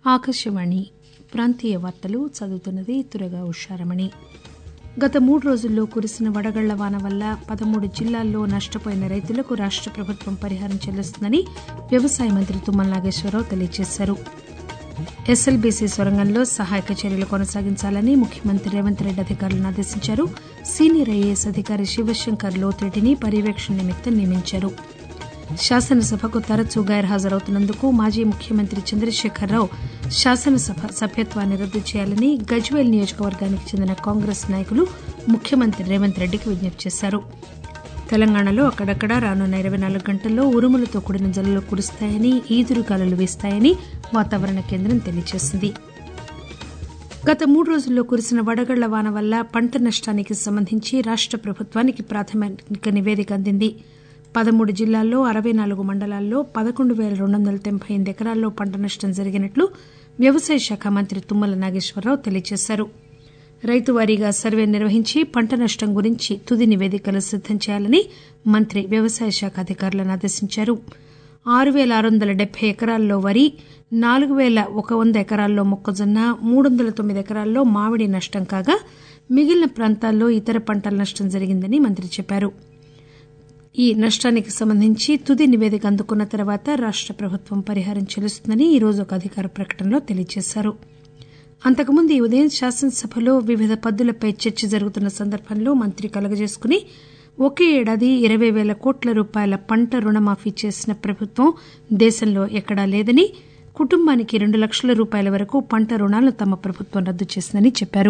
ఆకాశవాణి ప్రాంతీయ వార్తలు చదువుతున్నది తురగా ఉషారమణి గత మూడు రోజుల్లో కురిసిన వడగళ్ల వాన వల్ల పదమూడు జిల్లాల్లో నష్టపోయిన రైతులకు రాష్ట ప్రభుత్వం పరిహారం చెల్లిస్తుందని వ్యవసాయ మంత్రి తుమ్మల నాగేశ్వరరావు తెలియజేశారు ఎస్ఎల్బీసీ సొరంగంలో సహాయక చర్యలు కొనసాగించాలని ముఖ్యమంత్రి రేవంత్ రెడ్డి అధికారులను ఆదేశించారు సీనియర్ ఐఏఎస్ అధికారి శివశంకర్ లోతేటిని పర్యవేక్షణ నిమిత్తం నియమించారు శాసనసభకు తరచూ గైర్హాజరవుతున్నందుకు మాజీ ముఖ్యమంత్రి చంద్రశేఖరరావు శాసనసభ సభ్యత్వాన్ని రద్దు చేయాలని గజ్వేల్ నియోజకవర్గానికి చెందిన కాంగ్రెస్ నాయకులు ముఖ్యమంత్రి రేవంత్ రెడ్డికి విజ్ఞప్తి చేశారు తెలంగాణలో అక్కడక్కడా రానున్న ఇరవై నాలుగు గంటల్లో ఉరుములతో కూడిన జల్లులు కురుస్తాయని ఈదురుగాలులు వీస్తాయని వాతావరణ కేంద్రం తెలియజేసింది గత మూడు రోజుల్లో కురిసిన వడగళ్ల వాన వల్ల పంట నష్టానికి సంబంధించి రాష్ట ప్రభుత్వానికి ప్రాథమిక నివేదిక అందింది పదమూడు జిల్లాల్లో అరవై నాలుగు మండలాల్లో పదకొండు పేల రెండు వందల తొంభై ఎనిమిది ఎకరాల్లో పంట నష్టం జరిగినట్లు వ్యవసాయ శాఖ మంత్రి తుమ్మల నాగేశ్వరరావు తెలియజేశారు రైతు వారీగా సర్వే నిర్వహించి పంట నష్టం గురించి తుది నివేదికలు సిద్దం చేయాలని మంత్రి వ్యవసాయ శాఖ అధికారులను ఆదేశించారు ఆరు పేల ఆరు వందల డెబ్బై ఎకరాల్లో వరి నాలుగు పేల ఒక వంద ఎకరాల్లో మొక్కజొన్న మూడు వందల తొమ్మిది ఎకరాల్లో మామిడి నష్టం కాగా మిగిలిన ప్రాంతాల్లో ఇతర పంటల నష్టం జరిగిందని మంత్రి చెప్పారు ఈ నష్టానికి సంబంధించి తుది నివేదిక అందుకున్న తర్వాత రాష్ట ప్రభుత్వం పరిహారం చెల్లిస్తుందని ఈరోజు ఒక అధికార ప్రకటనలో తెలియజేశారు అంతకుముందు ఈ ఉదయం శాసనసభలో వివిధ పద్దులపై చర్చ జరుగుతున్న సందర్భంలో మంత్రి కలగజేసుకుని ఒకే ఏడాది ఇరవై పేల కోట్ల రూపాయల పంట రుణమాఫీ చేసిన ప్రభుత్వం దేశంలో ఎక్కడా లేదని కుటుంబానికి రెండు లక్షల రూపాయల వరకు పంట రుణాలను తమ ప్రభుత్వం రద్దు చేసిందని చెప్పారు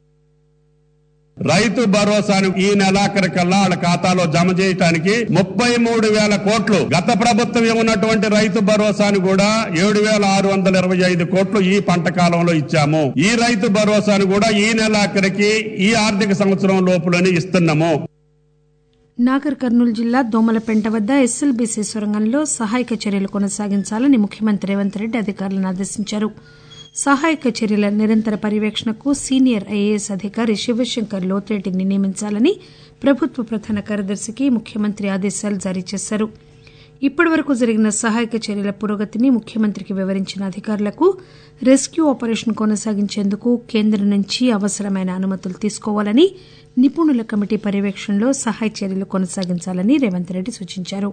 రైతు భరోసాను ఈ నెలాఖరికల్లా వాళ్ళ ఖాతాలో జమ చేయటానికి ముప్పై మూడు వేల కోట్లు గత ప్రభుత్వం ఇవ్వనటువంటి రైతు భరోసాను కూడా ఏడు వేల ఆరు వందల ఇరవై ఐదు కోట్లు ఈ పంట కాలంలో ఇచ్చాము ఈ రైతు భరోసాను కూడా ఈ నెలాఖరికి ఈ ఆర్థిక సంవత్సరం లోపులని ఇస్తున్నాము నాగర్ కర్నూలు జిల్లా దోమలపెంట వద్ద ఎస్ఎల్బీసీ సొరంగంలో సహాయక చర్యలు కొనసాగించాలని ముఖ్యమంత్రి రేవంత్ రెడ్డి అధికారులను ఆదేశించారు సహాయక చర్యల నిరంతర పర్యవేక్షణకు సీనియర్ ఐఏఎస్ అధికారి శివశంకర్ లోతేటిని నియమించాలని ప్రభుత్వ ప్రధాన కార్యదర్శికి ముఖ్యమంత్రి ఆదేశాలు జారీ చేశారు ఇప్పటివరకు జరిగిన సహాయక చర్యల పురోగతిని ముఖ్యమంత్రికి వివరించిన అధికారులకు రెస్క్యూ ఆపరేషన్ కొనసాగించేందుకు కేంద్రం నుంచి అవసరమైన అనుమతులు తీసుకోవాలని నిపుణుల కమిటీ పర్యవేక్షణలో సహాయ చర్యలు కొనసాగించాలని రేవంత్ రెడ్డి సూచించారు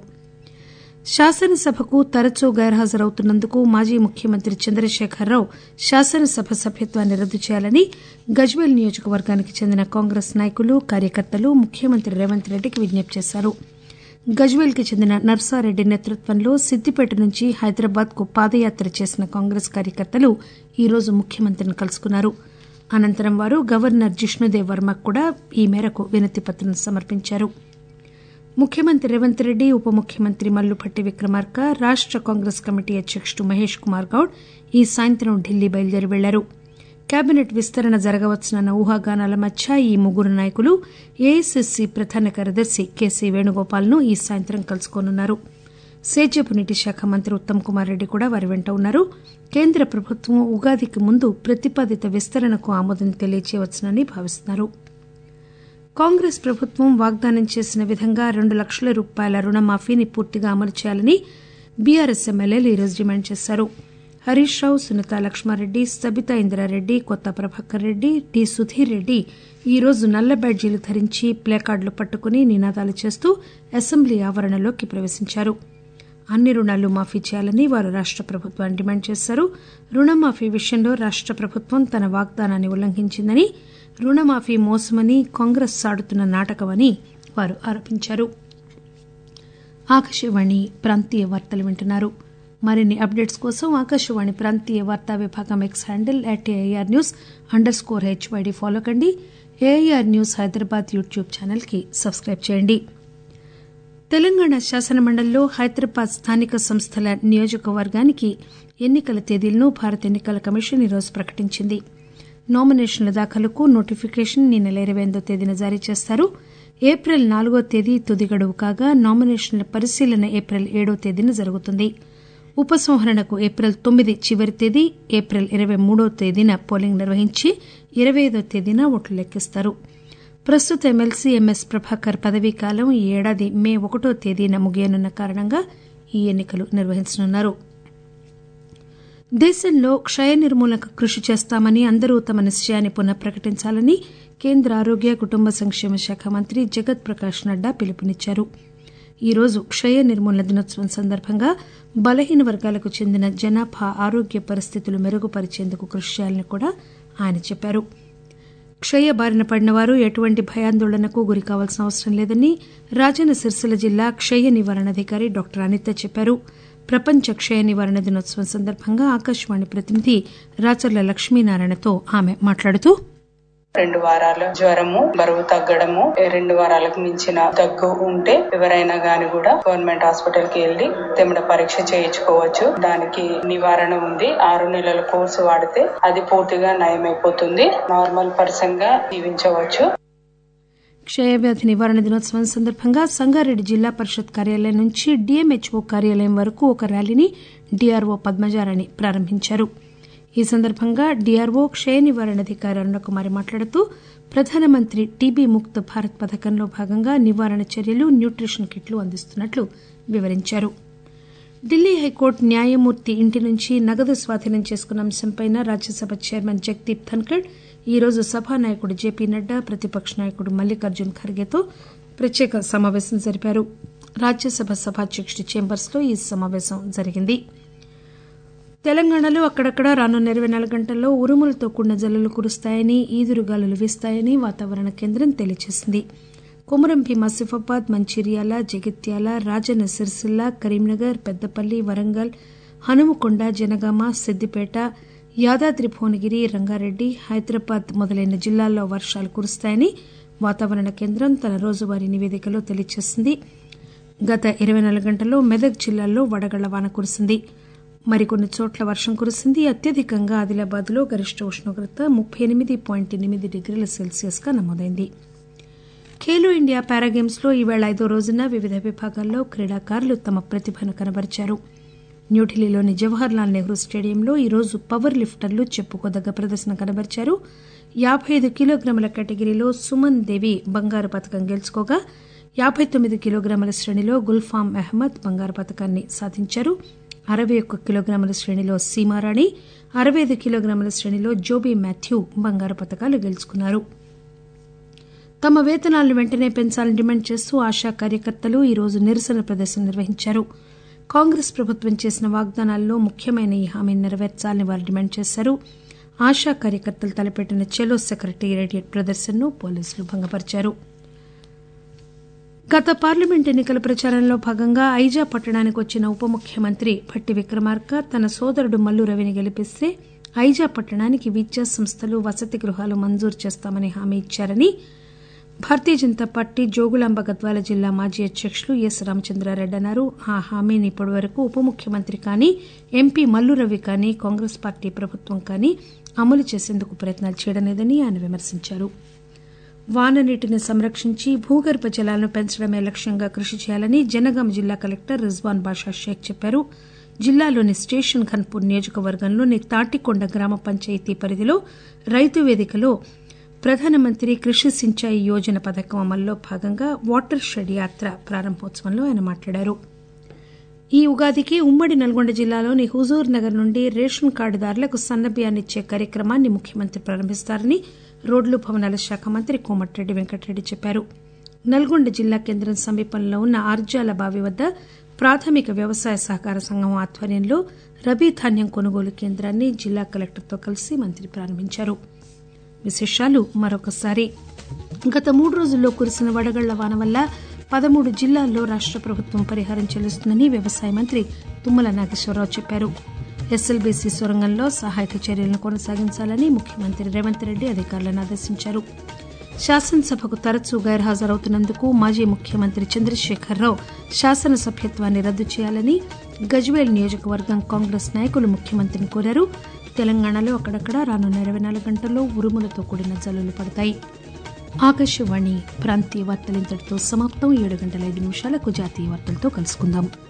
శాసనసభకు తరచూ గైర్హాజరవుతున్నందుకు మాజీ ముఖ్యమంత్రి చంద్రశేఖరరావు శాసనసభ సభ్యత్వాన్ని రద్దు చేయాలని గజ్వేల్ నియోజకవర్గానికి చెందిన కాంగ్రెస్ నాయకులు కార్యకర్తలు ముఖ్యమంత్రి రేవంత్ రెడ్డికి విజ్ఞప్తి చేశారు గజ్వేల్ కి చెందిన నర్సారెడ్డి నేతృత్వంలో సిద్దిపేట నుంచి హైదరాబాద్ కు పాదయాత్ర చేసిన కాంగ్రెస్ కార్యకర్తలు ఈరోజు ముఖ్యమంత్రిని కలుసుకున్నారు అనంతరం వారు గవర్నర్ జిష్ణుదేవ్ వర్మకు కూడా ఈ మేరకు వినతి పత్రం సమర్పించారు ముఖ్యమంత్రి రేవంత్ రెడ్డి ఉప ముఖ్యమంత్రి మల్లుభట్టి విక్రమార్క రాష్ట కాంగ్రెస్ కమిటీ అధ్యకుడు మహేష్ కుమార్ గౌడ్ ఈ సాయంత్రం ఢిల్లీ బయలుదేరి వెళ్లారు కేబినెట్ విస్తరణ జరగవచ్చునన్న ఊహాగానాల మధ్య ఈ ముగ్గురు నాయకులు ఏఐసిసి ప్రధాన కార్యదర్శి కేసీ వేణుగోపాల్ ను ఈ సాయంత్రం కలుసుకోనున్నారు సేద్యపు నీటి శాఖ మంత్రి ఉత్తమ్ కుమార్ రెడ్డి కూడా వారి వెంట ఉన్నారు కేంద్ర ప్రభుత్వం ఉగాదికి ముందు ప్రతిపాదిత విస్తరణకు ఆమోదం తెలియచేయవచ్చునని భావిస్తున్నారు కాంగ్రెస్ ప్రభుత్వం వాగ్దానం చేసిన విధంగా రెండు లక్షల రూపాయల రుణమాఫీని పూర్తిగా అమలు చేయాలని బీఆర్ఎస్ ఎమ్మెల్యేలు ఈరోజు డిమాండ్ చేశారు హరీష్ రావు సునీత లక్ష్మారెడ్డి సబితా ఇంద్రారెడ్డి కొత్త ప్రభాకర్ రెడ్డి టి సుధీర్ రెడ్డి ఈరోజు నల్ల బ్యాడ్జీలు ధరించి ప్లేకార్డులు పట్టుకుని నినాదాలు చేస్తూ అసెంబ్లీ ఆవరణలోకి ప్రవేశించారు అన్ని రుణాలు మాఫీ చేయాలని వారు రాష్ట ప్రభుత్వాన్ని డిమాండ్ చేశారు రుణమాఫీ విషయంలో రాష్ట ప్రభుత్వం తన వాగ్దానాన్ని ఉల్లంఘించిందని రుణమాఫీ మోసమని కాంగ్రెస్ సాడుతున్న నాటకమని వారు ఆరోపించారు ఆకాశవాణి ప్రాంతీయ వార్తలు వింటున్నారు మరిన్ని అప్డేట్స్ కోసం ఆకాశవాణి ప్రాంతీయ వార్తా విభాగం X handle at AIR news underscore HYD follow కండి AIR news Hyderabad YouTube channel కి సబ్స్క్రైబ్ చేయండి తెలంగాణ శాసనమండలిలో హైదరాబాద్ స్థానిక సంస్థల నియోజకవర్గానికి ఎన్నికల తేదీలను భారత ఎన్నికల కమిషన్ ఈరోజు ప్రకటించింది నామినేషన్ల దాఖలుకు నోటిఫికేషన్ ఈ నెల ఇరవై ఎనిమిదో తేదీన జారీ చేస్తారు ఏప్రిల్ నాలుగో తేదీ తుది గడువు కాగా నామినేషన్ల పరిశీలన ఏప్రిల్ ఏడో తేదీన జరుగుతుంది ఉపసంహరణకు ఏప్రిల్ తొమ్మిది చివరి తేదీ ఏప్రిల్ ఇరవై మూడో తేదీన పోలింగ్ నిర్వహించి ఇరవై ఐదో తేదీన ఓట్లు లెక్కిస్తారు ప్రస్తుత ఎమ్మెల్సీ ఎంఎస్ ప్రభాకర్ పదవీకాలం ఈ ఏడాది మే ఒకటో తేదీన ముగియనున్న కారణంగా ఈ ఎన్నికలు నిర్వహించనున్నారు దేశంలో క్షయ నిర్మూలనకు కృషి చేస్తామని అందరూ తమ నిశ్చయాన్ని పునః ప్రకటించాలని కేంద్ర ఆరోగ్య కుటుంబ సంక్షేమ శాఖ మంత్రి జగత్ ప్రకాష్ నడ్డా పిలుపునిచ్చారు ఈరోజు క్షయ నిర్మూలన దినోత్సవం సందర్భంగా బలహీన వర్గాలకు చెందిన జనాభా ఆరోగ్య పరిస్థితులు మెరుగుపరిచేందుకు కృషి చేయాలని కూడా ఆయన చెప్పారు క్షయ బారిన పడిన వారు ఎటువంటి భయాందోళనకు గురి కావాల్సిన అవసరం లేదని రాజన్న సిరిసిల్ల జిల్లా క్షయ నివారణ అధికారి డాక్టర్ అనిత చెప్పారు ప్రపంచ క్షయ నివారణ దినోత్సవం సందర్భంగా ఆకాశవాణి ప్రతినిధి రాచర్ల లక్ష్మీనారాయణతో ఆమె మాట్లాడుతూ రెండు వారాల జ్వరము బరువు తగ్గడము రెండు వారాలకు మించిన దగ్గు ఉంటే ఎవరైనా గాని కూడా గవర్నమెంట్ హాస్పిటల్ కి వెళ్లి తెమ్మడ పరీక్ష చేయించుకోవచ్చు దానికి నివారణ ఉంది ఆరు నెలల కోర్సు వాడితే అది పూర్తిగా నయమైపోతుంది నార్మల్ పర్సన్ గా జీవించవచ్చు క్షయవ్యాధి నివారణ దినోత్సవం సందర్భంగా సంగారెడ్డి జిల్లా పరిషత్ కార్యాలయం నుంచి డిఎంహెచ్ఓ కార్యాలయం వరకు ఒక ర్యాలీని డిఆర్ఓ పద్మజారాణి ప్రారంభించారు ఈ సందర్భంగా డిఆర్ఓ క్షయ నివారణ అధికారి అరుణకుమారి మాట్లాడుతూ ప్రధానమంత్రి టీబీ ముక్త్ భారత్ పథకంలో భాగంగా నివారణ చర్యలు న్యూట్రిషన్ కిట్లు అందిస్తున్నట్లు వివరించారు ఢిల్లీ హైకోర్టు న్యాయమూర్తి ఇంటి నుంచి నగదు స్వాధీనం చేసుకున్న అంశంపై రాజ్యసభ చైర్మన్ జగదీప్ ధన్కడ్ ఈరోజు సభానాయకుడు జేపీ నడ్డా ప్రతిపక్ష నాయకుడు మల్లికార్జున్ ఖర్గేతో ప్రత్యేక సమావేశం జరిపారు రాజ్యసభ సభాధ్యకుడి చేంబర్స్ లో ఈ సమావేశం జరిగింది తెలంగాణలో అక్కడక్కడ రానున్న ఇరవై నాలుగు గంటల్లో ఉరుములతో కూడిన జల్లులు కురుస్తాయని ఈదురుగాలులు వీస్తాయని వాతావరణ కేంద్రం తెలియజేసింది కొమురం భీం ఆసిఫాబాద్ మంచిర్యాల జగిత్యాల రాజన్న సిరిసిల్ల కరీంనగర్ పెద్దపల్లి వరంగల్ హనుమకొండ జనగామ సిద్దిపేట యాదాద్రి భువనగిరి రంగారెడ్డి హైదరాబాద్ మొదలైన జిల్లాల్లో వర్షాలు కురుస్తాయని వాతావరణ కేంద్రం తన రోజువారీ నివేదికలో తెలియజేసింది గత ఇరవై నాలుగు గంటల్లో మెదక్ జిల్లాల్లో వడగళ్ల వాన కురిసింది మరికొన్ని చోట్ల వర్షం కురిసింది అత్యధికంగా ఆదిలాబాద్ లో గరిష్ట ఉష్ణోగ్రత ముప్పై ఎనిమిది పాయింట్ ఎనిమిది డిగ్రీల సెల్సియస్ గా నమోదైంది ఖేలో ఇండియా పారాగేమ్స్ లో ఈవేళ ఐదో రోజున వివిధ విభాగాల్లో క్రీడాకారులు తమ ప్రతిభను కనబరిచారు న్యూఢిల్లీలోని జవహర్ లాల్ నెహ్రూ స్టేడియంలో ఈరోజు పవర్ లిఫ్టర్లు చెప్పుకోదగ్గ ప్రదర్శన కనబరిచారు యాబై ఐదు కిలోగ్రాముల కేటగిరీలో సుమన్ దేవి బంగారు పథకం గెలుచుకోగా యాబై తొమ్మిది కిలోగ్రాముల శ్రేణిలో గుల్ఫామ్ అహ్మద్ బంగారు పథకాన్ని సాధించారు అరవై ఒక్క కిలోగ్రాముల శ్రేణిలో సీమారాణి అరవై ఐదు కిలోగ్రాముల శ్రేణిలో జోబీ మాథ్యూ బంగారు పథకాలు గెలుచుకున్నారు తమ వేతనాలను వెంటనే పెంచాలని డిమాండ్ చేస్తూ ఆశా కార్యకర్తలు ఈరోజు నిరసన ప్రదర్శన నిర్వహించారు కాంగ్రెస్ ప్రభుత్వం చేసిన వాగ్దానాల్లో ముఖ్యమైన ఈ హామీని నెరవేర్చాలని వారు డిమాండ్ చేశారు ఆశా కార్యకర్తలు తలపెట్టిన చెలో సెక్రటేరియట్ ప్రదర్శనను పోలీసులు భంగపరిచారు గత పార్లమెంట్ ఎన్నికల ప్రచారంలో భాగంగా ఐజా పట్టణానికి వచ్చిన ఉప ముఖ్యమంత్రి భట్టి విక్రమార్క తన సోదరుడు మల్లు రవిని గెలిపిస్తే ఐజా పట్టణానికి విద్యా సంస్థలు వసతి గృహాలు మంజూరు చేస్తామని హామీ ఇచ్చారని భారతీయ జనతా పార్టీ జోగులాంబ గద్వాల జిల్లా మాజీ అధ్యకులు ఎస్ రామచంద్రారెడ్డి అన్నారు ఆ హామీని ఇప్పటి వరకు ఉప ముఖ్యమంత్రి కానీ ఎంపీ మల్లు రవి కానీ కాంగ్రెస్ పార్టీ ప్రభుత్వం కానీ అమలు చేసేందుకు ప్రయత్నాలు చేయడం లేదని ఆయన విమర్శించారు వాన నీటిని సంరక్షించి భూగర్భ జలాలను పెంచడమే లక్ష్యంగా కృషి చేయాలని జనగాం జిల్లా కలెక్టర్ రిజ్వాన్ బాషా షేక్ చెప్పారు జిల్లాలోని స్టేషన్ ఘన్పూర్ నియోజకవర్గంలోని తాటికొండ గ్రామ పంచాయతీ పరిధిలో రైతు వేదికలో ప్రధానమంత్రి కృషి సించాయి యోజన పథకం అమల్లో భాగంగా వాటర్ షెడ్ యాత్ర ప్రారంభోత్సవంలో ఆయన మాట్లాడారు ఈ ఉగాదికి ఉమ్మడి నల్గొండ జిల్లాలోని హుజూర్ నగర్ నుండి రేషన్ కార్డుదారులకు సన్నబియ్యాన్నిచ్చే కార్యక్రమాన్ని ముఖ్యమంత్రి ప్రారంభిస్తారని రోడ్లు భవనాల శాఖ మంత్రి కోమటిరెడ్డి వెంకటరెడ్డి చెప్పారు నల్గొండ జిల్లా కేంద్రం సమీపంలో ఉన్న ఆర్జాల బావి వద్ద ప్రాథమిక వ్యవసాయ సహకార సంఘం ఆధ్వర్యంలో రబీ ధాన్యం కొనుగోలు కేంద్రాన్ని జిల్లా కలెక్టర్తో కలిసి మంత్రి ప్రారంభించారు విశేషాలు మరొకసారి గత మూడు రోజుల్లో కురిసిన వడగళ్ల వాన వల్ల పదమూడు జిల్లాల్లో రాష్ట ప్రభుత్వం పరిహారం చెల్లిస్తుందని వ్యవసాయ మంత్రి తుమ్మల నాగేశ్వరరావు చెప్పారు ఎస్ఎల్బీసీ సొరంగంలో సహాయక చర్యలను కొనసాగించాలని ముఖ్యమంత్రి రేవంత్ రెడ్డి అధికారులను ఆదేశించారు శాసనసభకు తరచూ గైర్హాజరవుతున్నందుకు మాజీ ముఖ్యమంత్రి చంద్రశేఖరరావు శాసనసభ్యత్వాన్ని రద్దు చేయాలని గజ్వేల్ నియోజకవర్గం కాంగ్రెస్ నాయకులు ముఖ్యమంత్రిని కోరారు తెలంగాణలో అక్కడక్కడ రానున్న ఇరవై నాలుగు గంటల్లో ఉరుములతో కూడిన జల్లులు పడతాయి ఆకాశవాణి ప్రాంతీయ వార్తలు ఇంతటితో సమాప్తం ఏడు గంటల ఐదు నిమిషాలకు జాతీయ వార్తలతో కలుసుకుందాం